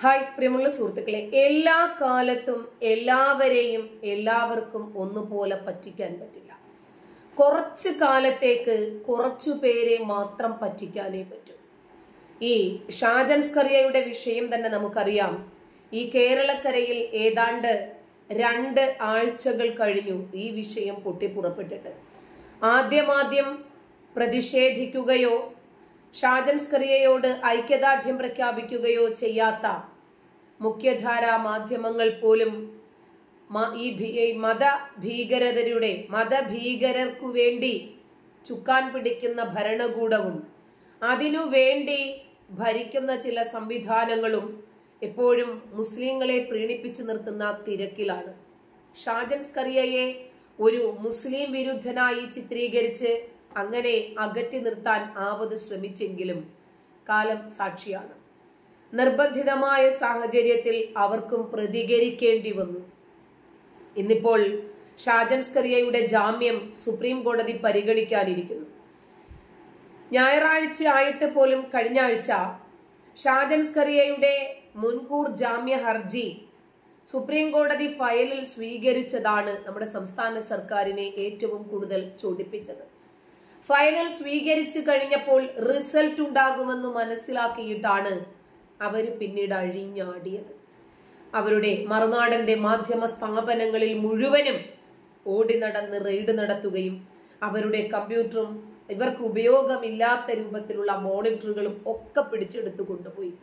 hi പ്രിയമുള്ള സുഹൃത്തുക്കളെ എല്ലാ കാലത്തും എല്ലാവരെയും എല്ലാവർക്കും ഒന്നുപോലെ പറ്റിക്കാൻ പറ്റില്ല കുറച്ച് കാലത്തേക്ക് കുറച്ചു പേരെ മാത്രം പറ്റിക്കാനേ പറ്റൂ ഈ ഷാജൻ സ്കറിയയുടെ വിഷയം തന്നെ നമുക്കറിയാം ഈ കേരളക്കരയിൽ ഏതാണ്ട് രണ്ട് ആഴ്ചകൾ കഴിഞ്ഞു ഈ വിഷയം പൊട്ടിപ്പുറപ്പെട്ടിട്ട് ആദ്യമാദ്യം പ്രതിഷേധിക്കുകയോ ഷാജൻ സ്കറിയയോട് ഐക്യദാർഢ്യം പ്രഖ്യാപിക്കുകയോ ചെയ്യാത്ത മുഖ്യധാരാ മാധ്യമങ്ങൾ പോലും മ- ഈ ഭീ- ഈ മതഭീകരതയുടെ മതഭീകരർക്കു വേണ്ടി ചുക്കാൻ പിടിക്കുന്ന ഭരണകൂടവും അതിനു വേണ്ടി ഭരിക്കുന്ന ചില സംവിധാനങ്ങളും എപ്പോഴും മുസ്ലിങ്ങളെ പ്രീണിപ്പിച്ചു നിർത്തുന്ന തിരക്കിലാണ് ഷാജൻ സ്കറിയയെ ഒരു മുസ്ലിം വിരുദ്ധനായി ചിത്രീകരിച്ച് അങ്ങനെ അകറ്റി നിർത്താൻ ആവത് ശ്രമിച്ചെങ്കിലും കാലം സാക്ഷിയാണ് നിർബന്ധിതമായ സാഹചര്യത്തിൽ അവർക്കും പ്രതികരിക്കേണ്ടി വന്നു ഇന്നിപ്പോൾ ഷാജൻ സ്കറിയയുടെ ജാമ്യം സുപ്രീം കോടതി പരിഗണിക്കാനിരിക്കുന്നു ഞായറാഴ്ച ആയിട്ട് പോലും കഴിഞ്ഞ ആഴ്ച ഷാജൻ സ്കറിയയുടെ മുൻകൂർ ജാമ്യ ഹർജി സുപ്രീം കോടതി ഫയലിൽ സ്വീകരിച്ചതാണ് നമ്മുടെ സംസ്ഥാന സർക്കാരിനെ ഏറ്റവും കൂടുതൽ ചൊടിപ്പിച്ചത് ഫയലിൽ സ്വീകരിച്ചു കഴിഞ്ഞപ്പോൾ റിസൾട്ട് ഉണ്ടാകുമെന്ന് മനസ്സിലാക്കിയിട്ടാണ് അവർ പിന്നീട് അഴിഞ്ഞാടിയത് അവരുടെ മറുനാടന്റെ മാധ്യമ സ്ഥാപനങ്ങളിൽ മുഴുവനും ഓടി നടന്ന് റെയ്ഡ് നടത്തുകയും അവരുടെ കമ്പ്യൂട്ടറും ഇവർക്ക് ഉപയോഗമില്ലാത്ത രൂപത്തിലുള്ള മോണിറ്ററുകളും ഒക്കെ പിടിച്ചെടുത്തു കൊണ്ടുപോയി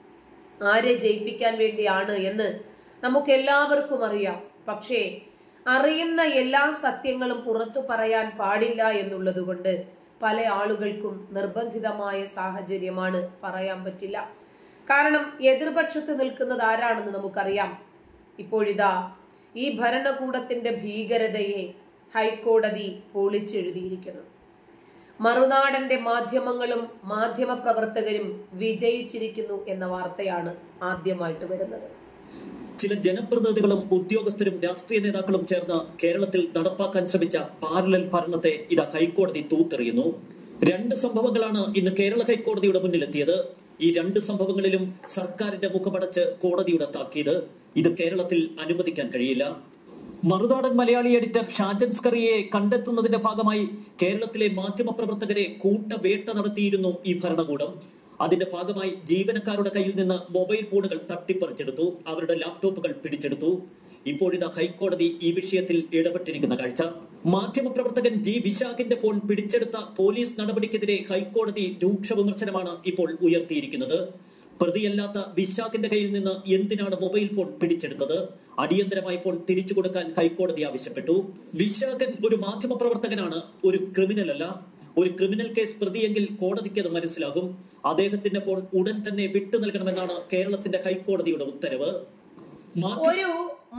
ആരെ ജയിപ്പിക്കാൻ വേണ്ടിയാണ് എന്ന് നമുക്ക് എല്ലാവർക്കും അറിയാം പക്ഷേ അറിയുന്ന എല്ലാ സത്യങ്ങളും പുറത്തു പറയാൻ പാടില്ല എന്നുള്ളത് കൊണ്ട് പല ആളുകൾക്കും നിർബന്ധിതമായ സാഹചര്യമാണ് പറയാൻ പറ്റില്ല കാരണം എതിർപക്ഷത്ത് നിൽക്കുന്നത് ആരാണെന്ന് നമുക്കറിയാം ഇപ്പോഴിതാ ഈ ഭരണകൂടത്തിന്റെ ഭീകരതയെ ഹൈക്കോടതി പൊളിച്ചെഴുതിയിരിക്കുന്നു മറുനാടന്റെ മാധ്യമങ്ങളും മാധ്യമ പ്രവർത്തകരും വിജയിച്ചിരിക്കുന്നു എന്ന വാർത്തയാണ് ആദ്യമായിട്ട് വരുന്നത് ചില ജനപ്രതിനിധികളും ഉദ്യോഗസ്ഥരും രാഷ്ട്രീയ നേതാക്കളും ചേർന്ന് കേരളത്തിൽ നടപ്പാക്കാൻ ശ്രമിച്ച പാരലൽ ഭരണത്തെ ഇതാ ഹൈക്കോടതി തൂത്തെറിയുന്നു രണ്ട് സംഭവങ്ങളാണ് ഇന്ന് കേരള ഹൈക്കോടതിയുടെ മുന്നിലെത്തിയത് ഈ രണ്ട് സംഭവങ്ങളിലും സർക്കാരിന്റെ മുഖമടച്ച് കോടതിയുടെ താക്കീത് ഇത് കേരളത്തിൽ അനുവദിക്കാൻ കഴിയില്ല മറുനാടൻ മലയാളി എഡിറ്റർ ഷാജൻ സ്കറിയെ കണ്ടെത്തുന്നതിന്റെ ഭാഗമായി കേരളത്തിലെ മാധ്യമപ്രവർത്തകരെ കൂട്ടവേട്ട നടത്തിയിരുന്നു ഈ ഭരണകൂടം അതിന്റെ ഭാഗമായി ജീവനക്കാരുടെ കയ്യിൽ നിന്ന് മൊബൈൽ ഫോണുകൾ തട്ടിപ്പറിച്ചെടുത്തു അവരുടെ ലാപ്ടോപ്പുകൾ പിടിച്ചെടുത്തു ഇപ്പോഴിതാ ഹൈക്കോടതി ഈ വിഷയത്തിൽ ഇടപെട്ടിരിക്കുന്ന കാഴ്ച മാധ്യമപ്രവർത്തകൻ ജി വിശാഖിന്റെ ഫോൺ പിടിച്ചെടുത്ത പോലീസ് നടപടിക്കെതിരെ ഹൈക്കോടതി രൂക്ഷ വിമർശനമാണ് ഇപ്പോൾ ഉയർത്തിയിരിക്കുന്നത് പ്രതിയല്ലാത്ത വിശാഖിന്റെ കയ്യിൽ നിന്ന് എന്തിനാണ് മൊബൈൽ ഫോൺ പിടിച്ചെടുത്തത് അടിയന്തരമായി ഫോൺ തിരിച്ചു കൊടുക്കാൻ ഹൈക്കോടതി ആവശ്യപ്പെട്ടു വിശാഖൻ ഒരു മാധ്യമപ്രവർത്തകനാണ് ഒരു ക്രിമിനൽ അല്ല ഒരു ക്രിമിനൽ കേസ് പ്രതിയെങ്കിൽ കോടതിക്ക് അത് മനസ്സിലാകും അദ്ദേഹത്തിന്റെ ഫോൺ ഉടൻ തന്നെ വിട്ടു നൽകണമെന്നാണ് കേരളത്തിന്റെ ഹൈക്കോടതിയുടെ ഉത്തരവ് മാധ്യമ ഒരു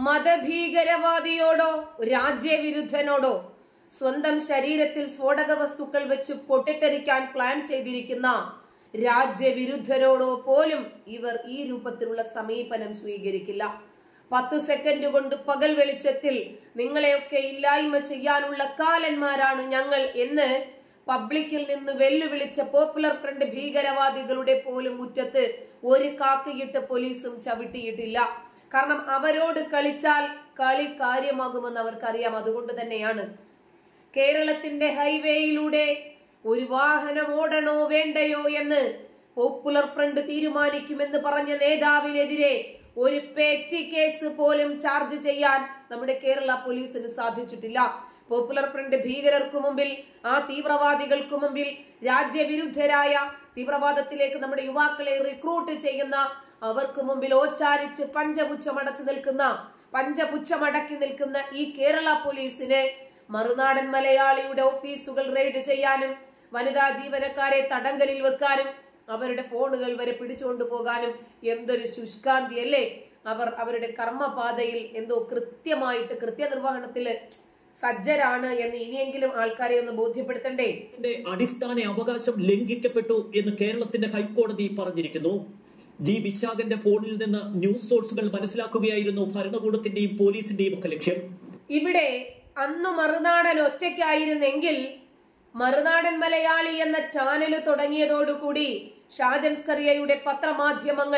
മതഭീകരവാദിയോടോ രാജ്യവിരുദ്ധനോടോ സ്വന്തം ശരീരത്തിൽ സ്ഫോടക വസ്തുക്കൾ വെച്ച് പൊട്ടിത്തെറിക്കാൻ പ്ലാൻ ചെയ്തിരിക്കുന്ന രാജ്യവിരുദ്ധരോടോ പോലും ഇവർ ഈ രൂപത്തിലുള്ള സമീപനം സ്വീകരിക്കില്ല പത്ത് സെക്കൻഡ് കൊണ്ട് പകൽ വെളിച്ചത്തിൽ നിങ്ങളെയൊക്കെ ഇല്ലായ്മ ചെയ്യാനുള്ള കാലന്മാരാണ് ഞങ്ങൾ എന്ന് പബ്ലിക്കിൽ നിന്ന് വെല്ലുവിളിച്ച പോപ്പുലർ ഫ്രണ്ട് ഭീകരവാദികളുടെ പോലും മുറ്റത്ത് ഒരു കാക്കയിട്ട് പോലീസും ചവിട്ടിയിട്ടില്ല കാരണം അവരോട് കളിച്ചാൽ കളി കാര്യമാകുമെന്ന് അവർക്കറിയാം അതുകൊണ്ട് തന്നെയാണ് കേരളത്തിന്റെ ഹൈവേയിലൂടെ ഒരു വാഹനം ഓടണോ വേണ്ടയോ എന്ന് പോപ്പുലർ ഫ്രണ്ട് തീരുമാനിക്കുമെന്ന് പറഞ്ഞ നേതാവിനെതിരെ ഒരു പേറ്റി കേസ് പോലും ചാർജ് ചെയ്യാൻ നമ്മുടെ കേരള പോലീസിന് സാധിച്ചിട്ടില്ല പോപ്പുലർ ഫ്രണ്ട് ഭീകരർക്കു മുമ്പിൽ ആ തീവ്രവാദികൾക്കു മുമ്പിൽ രാജ്യവിരുദ്ധരായ തീവ്രവാദത്തിലേക്ക് നമ്മുടെ യുവാക്കളെ റിക്രൂട്ട് ചെയ്യുന്ന അവർക്ക് മുമ്പിൽ ഓച്ചാരിച്ച് പഞ്ചപുച്ഛമടച്ചു നിൽക്കുന്ന പഞ്ചപുച്ഛമടക്കി നിൽക്കുന്ന ഈ കേരള പോലീസിന് മറുനാടൻ മലയാളിയുടെ ഓഫീസുകൾ റെയ്ഡ് ചെയ്യാനും വനിതാ ജീവനക്കാരെ തടങ്കലിൽ വെക്കാനും അവരുടെ ഫോണുകൾ വരെ പിടിച്ചുകൊണ്ടു പോകാനും എന്തൊരു ശുഷ്കാന്തി അല്ലേ അവർ അവരുടെ കർമ്മപാതയിൽ എന്തോ കൃത്യമായിട്ട് കൃത്യനിർവഹണത്തില് സജ്ജരാണ് എന്ന് ഇനിയെങ്കിലും ആൾക്കാരെ ഒന്ന് ബോധ്യപ്പെടുത്തണ്ടേ ന്റെ അടിസ്ഥാന അവകാശം ലംഘിക്കപ്പെട്ടു എന്ന് കേരളത്തിന്റെ ഹൈക്കോടതി പറഞ്ഞിരിക്കുന്നു ജി വിശാഖന്റെ ഫോണിൽ നിന്ന് ന്യൂസ് സോഴ്സുകൾ മനസ്സിലാക്കുകയായിരുന്നു ഭരണകൂടത്തിന്റെയും പോലീസിന്റെയും ഒക്കെ ലക്ഷ്യം ഇവിടെ അന്ന് മറുനാടൻ ഒറ്റയ്ക്കായിരുന്നെങ്കിൽ മറുനാടൻ മലയാളി എന്ന ചാനൽ തുടങ്ങിയതോടുകൂടി ഷാജൻ സ്കറിയയുടെ പത്രമാധ്യമങ്ങൾ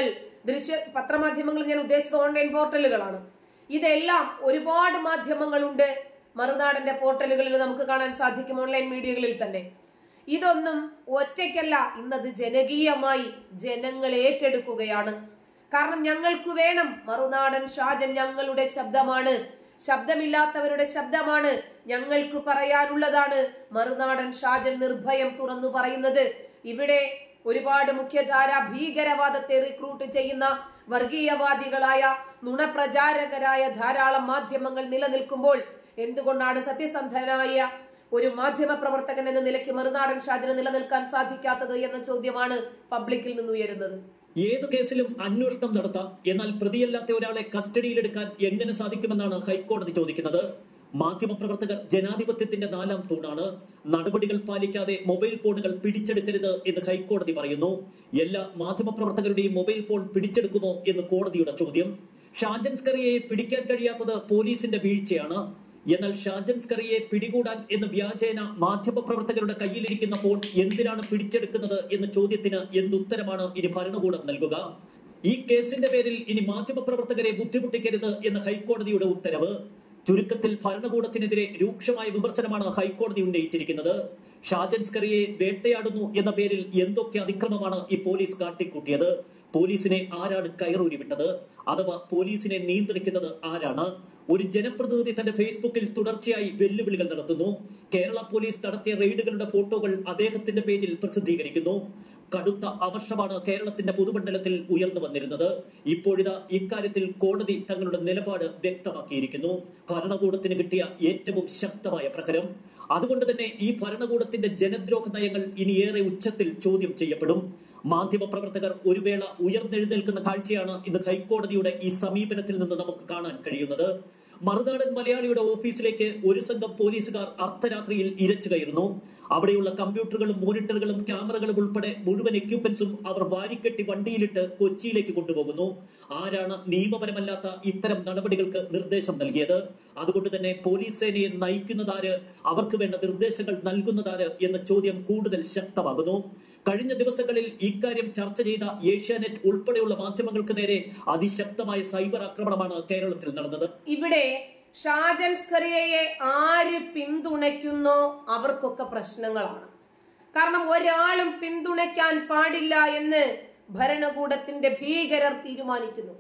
ദൃശ്യ പത്രമാധ്യമങ്ങൾ ഞാൻ ഉദ്ദേശിച്ചത് ഓൺലൈൻ പോർട്ടലുകളാണ് ഇതെല്ലാം ഒരുപാട് മാധ്യമങ്ങളുണ്ട് മറുനാടന്റെ പോർട്ടലുകളിൽ നമുക്ക് കാണാൻ സാധിക്കും ഓൺലൈൻ മീഡിയകളിൽ തന്നെ ഇതൊന്നും ഒറ്റയ്ക്കല്ല ഇന്നത് ജനകീയമായി ജനങ്ങൾ ഏറ്റെടുക്കുകയാണ് കാരണം ഞങ്ങൾക്ക് വേണം മറുനാടൻ ഷാജൻ ഞങ്ങളുടെ ശബ്ദമാണ് ശബ്ദമില്ലാത്തവരുടെ ശബ്ദമാണ് ഞങ്ങൾക്ക് പറയാനുള്ളതാണ് മറുനാടൻ ഷാജൻ നിർഭയം തുറന്നു പറയുന്നത് ഇവിടെ ഒരുപാട് മുഖ്യധാര ഭീകരവാദത്തെ റിക്രൂട്ട് ചെയ്യുന്ന വർഗീയവാദികളായ നുണപ്രചാരകരായ ധാരാളം മാധ്യമങ്ങൾ നിലനിൽക്കുമ്പോൾ എന്തുകൊണ്ടാണ് സത്യസന്ധനായ ഒരു മാധ്യമ പ്രവർത്തകൻ എന്ന നിലയ്ക്ക് മറുനാടൻ ഷാജന് നിലനിൽക്കാൻ സാധിക്കാത്തത് എന്ന ചോദ്യമാണ് പബ്ലിക്കിൽ നിന്ന് ഉയരുന്നത് ഏതു കേസിലും അന്വേഷണം നടത്താം എന്നാൽ പ്രതിയല്ലാത്ത ഒരാളെ കസ്റ്റഡിയിലെടുക്കാൻ എങ്ങനെ സാധിക്കുമെന്നാണ് ഹൈക്കോടതി ചോദിക്കുന്നത് മാധ്യമപ്രവർത്തകർ ജനാധിപത്യത്തിന്റെ നാലാം തൂണാണ് നടപടികൾ പാലിക്കാതെ മൊബൈൽ ഫോണുകൾ പിടിച്ചെടുക്കരുത് എന്ന് ഹൈക്കോടതി പറയുന്നു എല്ലാ മാധ്യമപ്രവർത്തകരുടെയും മൊബൈൽ ഫോൺ പിടിച്ചെടുക്കുമോ എന്ന് കോടതിയുടെ ചോദ്യം ഷാജൻ സ്കറിയെ പിടിക്കാൻ കഴിയാത്തത് പോലീസിന്റെ വീഴ്ചയാണ് എന്നാൽ ഷാജൻ സ്കറിയെ പിടികൂടാൻ എന്ന വ്യാജേന മാധ്യമപ്രവർത്തകരുടെ കയ്യിലിരിക്കുന്ന ഫോൺ എന്തിനാണ് പിടിച്ചെടുക്കുന്നത് എന്ന ചോദ്യത്തിന് എന്തുത്തരമാണ് ഇനി ഭരണകൂടം നൽകുക ഈ കേസിന്റെ പേരിൽ ഇനി മാധ്യമപ്രവർത്തകരെ ബുദ്ധിമുട്ടിക്കരുത് എന്ന ഹൈക്കോടതിയുടെ ഉത്തരവ് ചുരുക്കത്തിൽ ഭരണകൂടത്തിനെതിരെ രൂക്ഷമായ വിമർശനമാണ് ഹൈക്കോടതി ഉന്നയിച്ചിരിക്കുന്നത് ഷാജൻ സ്കറിയെ വേട്ടയാടുന്നു എന്ന പേരിൽ എന്തൊക്കെ അതിക്രമമാണ് ഈ പോലീസ് കാട്ടിക്കൂട്ടിയത് പോലീസിനെ ആരാണ് കയറൂരി വിട്ടത് അഥവാ പോലീസിനെ നിയന്ത്രിക്കുന്നത് ആരാണ് ഒരു ജനപ്രതിനിധി തന്റെ ഫേസ്ബുക്കിൽ തുടർച്ചയായി വെല്ലുവിളികൾ നടത്തുന്നു കേരള പോലീസ് നടത്തിയ റെയ്ഡുകളുടെ ഫോട്ടോകൾ അദ്ദേഹത്തിന്റെ പേജിൽ പ്രസിദ്ധീകരിക്കുന്നു കടുത്ത അമർഷമാണ് കേരളത്തിന്റെ പൊതുമണ്ഡലത്തിൽ ഉയർന്നു വന്നിരുന്നത് ഇപ്പോഴിതാ ഇക്കാര്യത്തിൽ കോടതി തങ്ങളുടെ നിലപാട് വ്യക്തമാക്കിയിരിക്കുന്നു ഭരണകൂടത്തിന് കിട്ടിയ ഏറ്റവും ശക്തമായ പ്രഹരം അതുകൊണ്ട് തന്നെ ഈ ഭരണകൂടത്തിന്റെ ജനദ്രോഹ നയങ്ങൾ ഇനി ഏറെ ഉച്ചത്തിൽ ചോദ്യം ചെയ്യപ്പെടും മാധ്യമപ്രവർത്തകർ ഒരു വേള ഉയർന്നെഴുന്നേൽക്കുന്ന കാഴ്ചയാണ് ഇന്ന് ഹൈക്കോടതിയുടെ ഈ സമീപനത്തിൽ നിന്ന് നമുക്ക് കാണാൻ കഴിയുന്നത് മറുനാടൻ മലയാളിയുടെ ഓഫീസിലേക്ക് ഒരു സംഘം പോലീസുകാർ അർദ്ധരാത്രിയിൽ ഇരച്ചു കയറുന്നു അവിടെയുള്ള കമ്പ്യൂട്ടറുകളും മോണിറ്ററുകളും ക്യാമറകളും ഉൾപ്പെടെ മുഴുവൻ എക്യുപ്മെന്റ്സും അവർ വാരിക്കെട്ടി വണ്ടിയിലിട്ട് കൊച്ചിയിലേക്ക് കൊണ്ടുപോകുന്നു ആരാണ് നിയമപരമല്ലാത്ത ഇത്തരം നടപടികൾക്ക് നിർദ്ദേശം നൽകിയത് അതുകൊണ്ട് തന്നെ പോലീസ് സേനയെ നയിക്കുന്നതാര് അവർക്ക് വേണ്ട നിർദ്ദേശങ്ങൾ നൽകുന്നതാര് എന്ന ചോദ്യം കൂടുതൽ ശക്തമാകുന്നു കഴിഞ്ഞ ദിവസങ്ങളിൽ ഇക്കാര്യം ചർച്ച ചെയ്ത ഏഷ്യാനെറ്റ് ഉൾപ്പെടെയുള്ള മാധ്യമങ്ങൾക്ക് നേരെ അതിശക്തമായ സൈബർ ആക്രമണമാണ് കേരളത്തിൽ നടന്നത് ഇവിടെ ഷാജൻ സ്കറിയയെ ആര് പിന്തുണയ്ക്കുന്നോ അവർക്കൊക്കെ പ്രശ്നങ്ങളാണ് കാരണം ഒരാളും പിന്തുണയ്ക്കാൻ പാടില്ല എന്ന് ഭരണകൂടത്തിന്റെ ഭീകരർ തീരുമാനിക്കുന്നു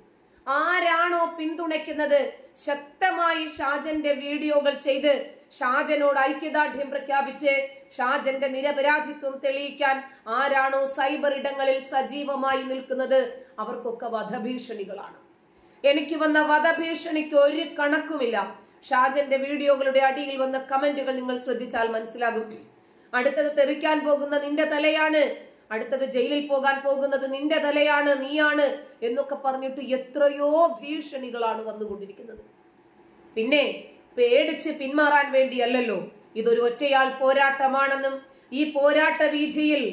ആരാണോ പിന്തുണയ്ക്കുന്നത് ശക്തമായി ഷാജന്റെ വീഡിയോകൾ ചെയ്ത് ഷാജനോട് ഐക്യദാർഢ്യം പ്രഖ്യാപിച്ച് ഷാജന്റെ നിരപരാധിത്വം തെളിയിക്കാൻ ആരാണോ സൈബർ ഇടങ്ങളിൽ സജീവമായി നിൽക്കുന്നത് അവർക്കൊക്കെ വധഭീഷണികളാണ് എനിക്ക് വന്ന വധഭീഷണിക്ക് ഒരു കണക്കുമില്ല ഷാജന്റെ വീഡിയോകളുടെ അടിയിൽ വന്ന കമന്റുകൾ നിങ്ങൾ ശ്രദ്ധിച്ചാൽ മനസ്സിലാകും അടുത്തത് തെറിക്കാൻ പോകുന്ന നിന്റെ തലയാണ് അടുത്തത് ജയിലിൽ പോകാൻ പോകുന്നത് നിന്റെ തലയാണ് നീയാണ് എന്നൊക്കെ പറഞ്ഞിട്ട് എത്രയോ ഭീഷണികളാണ് വന്നുകൊണ്ടിരിക്കുന്നത് പിന്നെ പേടിച്ച് പിന്മാറാൻ വേണ്ടിയല്ലല്ലോ ഇതൊരു ഒറ്റയാൾ പോരാട്ടമാണെന്നും ഈ പോരാട്ട വീതിയിൽ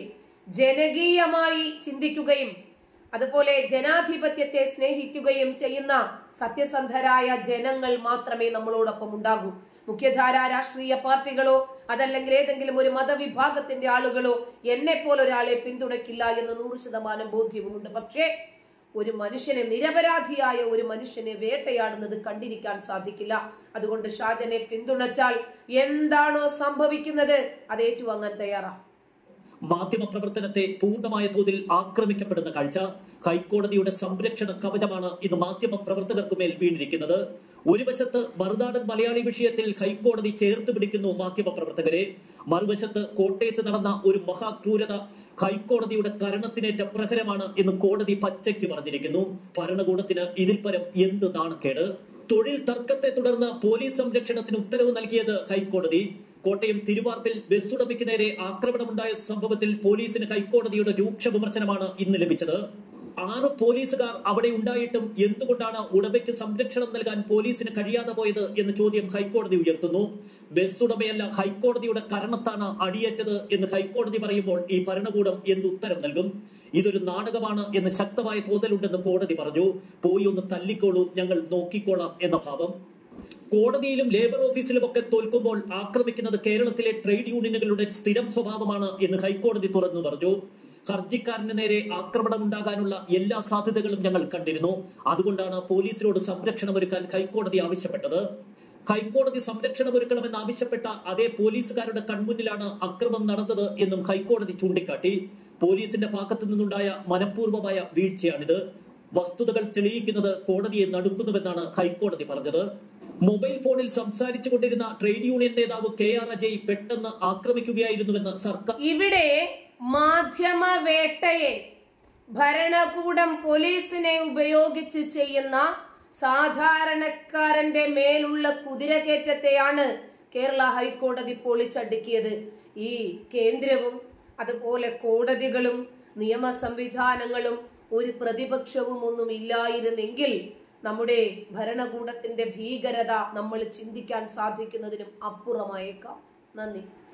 ജനകീയമായി ചിന്തിക്കുകയും അതുപോലെ ജനാധിപത്യത്തെ സ്നേഹിക്കുകയും ചെയ്യുന്ന സത്യസന്ധരായ ജനങ്ങൾ മാത്രമേ നമ്മളോടൊപ്പം ഉണ്ടാകൂ മുഖ്യധാര രാഷ്ട്രീയ പാർട്ടികളോ അതല്ലെങ്കിൽ ഏതെങ്കിലും ഒരു മതവിഭാഗത്തിന്റെ ആളുകളോ എന്നെ പോലെ ഒരാളെ പിന്തുണയ്ക്കില്ല എന്ന് നൂറ് ശതമാനം ബോധ്യവുമുണ്ട് പക്ഷേ ഒരു മനുഷ്യനെ നിരപരാധിയായ ഒരു മനുഷ്യനെ വേട്ടയാടുന്നത് കണ്ടിരിക്കാൻ സാധിക്കില്ല അതുകൊണ്ട് ഷാജനെ പിന്തുണച്ചാൽ എന്താണോ സംഭവിക്കുന്നത് അത് ഏറ്റുവാങ്ങാൻ തയ്യാറാ മാധ്യമപ്രവർത്തനത്തെ പൂർണ്ണമായ തോതിൽ ആക്രമിക്കപ്പെടുന്ന കാഴ്ച ഹൈക്കോടതിയുടെ സംരക്ഷണ കവചമാണ് ഇന്ന് മാധ്യമ പ്രവർത്തകർക്ക് മേൽ വീണിരിക്കുന്നത് ഒരു വശത്ത് മറുനാടൻ മലയാളി വിഷയത്തിൽ ഹൈക്കോടതി ചേർത്ത് പിടിക്കുന്നു മാധ്യമ പ്രവർത്തകരെ മറുവശത്ത് കോട്ടയത്ത് നടന്ന ഒരു മഹാക്രൂരത ഹൈക്കോടതിയുടെ കരണത്തിനേറ്റ പ്രഹരമാണ് എന്ന് കോടതി പച്ചയ്ക്ക് പറഞ്ഞിരിക്കുന്നു ഭരണകൂടത്തിന് ഇതിൽ പരം എന്ത് നാണക്കേട് തൊഴിൽ തർക്കത്തെ തുടർന്ന് പോലീസ് സംരക്ഷണത്തിന് ഉത്തരവ് നൽകിയത് ഹൈക്കോടതി കോട്ടയം തിരുവാർപ്പിൽ ബസ് ഉടമയ്ക്ക് നേരെ ആക്രമണമുണ്ടായ സംഭവത്തിൽ പോലീസിന് ഹൈക്കോടതിയുടെ രൂക്ഷ വിമർശനമാണ് ഇന്ന് ലഭിച്ചത് ആറ് പോലീസുകാർ അവിടെ ഉണ്ടായിട്ടും എന്തുകൊണ്ടാണ് ഉടമയ്ക്ക് സംരക്ഷണം നൽകാൻ പോലീസിന് കഴിയാതെ പോയത് എന്ന ചോദ്യം ഹൈക്കോടതി ഉയർത്തുന്നു ബസ് ഉടമയല്ല ഹൈക്കോടതിയുടെ കരണത്താണ് അടിയേറ്റത് എന്ന് ഹൈക്കോടതി പറയുമ്പോൾ ഈ ഭരണകൂടം എന്ത് ഉത്തരം നൽകും ഇതൊരു നാടകമാണ് എന്ന് ശക്തമായ തോന്നലുണ്ടെന്ന് കോടതി പറഞ്ഞു പോയി ഒന്ന് തല്ലിക്കോളൂ ഞങ്ങൾ നോക്കിക്കോളാം എന്ന ഭാവം കോടതിയിലും ലേബർ ഓഫീസിലും ഒക്കെ തോൽക്കുമ്പോൾ ആക്രമിക്കുന്നത് കേരളത്തിലെ ട്രേഡ് യൂണിയനുകളുടെ സ്ഥിരം സ്വഭാവമാണ് എന്ന് ഹൈക്കോടതി തുറന്നു പറഞ്ഞു ഹർജിക്കാരന് നേരെ ആക്രമണമുണ്ടാകാനുള്ള എല്ലാ സാധ്യതകളും ഞങ്ങൾ കണ്ടിരുന്നു അതുകൊണ്ടാണ് പോലീസിനോട് സംരക്ഷണം ഒരുക്കാൻ ഹൈക്കോടതി ആവശ്യപ്പെട്ടത് ഹൈക്കോടതി സംരക്ഷണം ഒരുക്കണമെന്ന് ആവശ്യപ്പെട്ട അതേ പോലീസുകാരുടെ കൺമുന്നിലാണ് അക്രമം നടന്നത് എന്നും ഹൈക്കോടതി ചൂണ്ടിക്കാട്ടി പോലീസിന്റെ ഭാഗത്തു നിന്നുണ്ടായ മനഃപൂർവമായ വീഴ്ചയാണിത് വസ്തുതകൾ തെളിയിക്കുന്നത് കോടതിയെ നടുക്കുന്നുവെന്നാണ് ഹൈക്കോടതി പറഞ്ഞത് മൊബൈൽ ഫോണിൽ സംസാരിച്ചു കൊണ്ടിരുന്ന ട്രേഡ് യൂണിയൻ നേതാവ് കെ ആർ അജയ് പെട്ടെന്ന് ആക്രമിക്കുകയായിരുന്നുവെന്ന് സർക്കാർ ഇവിടെ മാധ്യമ വേട്ടയെ ഭരണകൂടം പോലീസിനെ ഉപയോഗിച്ച് ചെയ്യുന്ന സാധാരണക്കാരന്റെ മേലുള്ള കുതിരകയറ്റത്തെയാണ് കേരള ഹൈക്കോടതി പൊളിച്ചടുക്കിയത് ഈ കേന്ദ്രവും അതുപോലെ കോടതികളും നിയമ സംവിധാനങ്ങളും ഒരു പ്രതിപക്ഷവും ഒന്നും ഇല്ലായിരുന്നെങ്കിൽ നമ്മുടെ ഭരണകൂടത്തിന്റെ ഭീകരത നമ്മൾ ചിന്തിക്കാൻ സാധിക്കുന്നതിനും അപ്പുറമായേക്കാം നന്ദി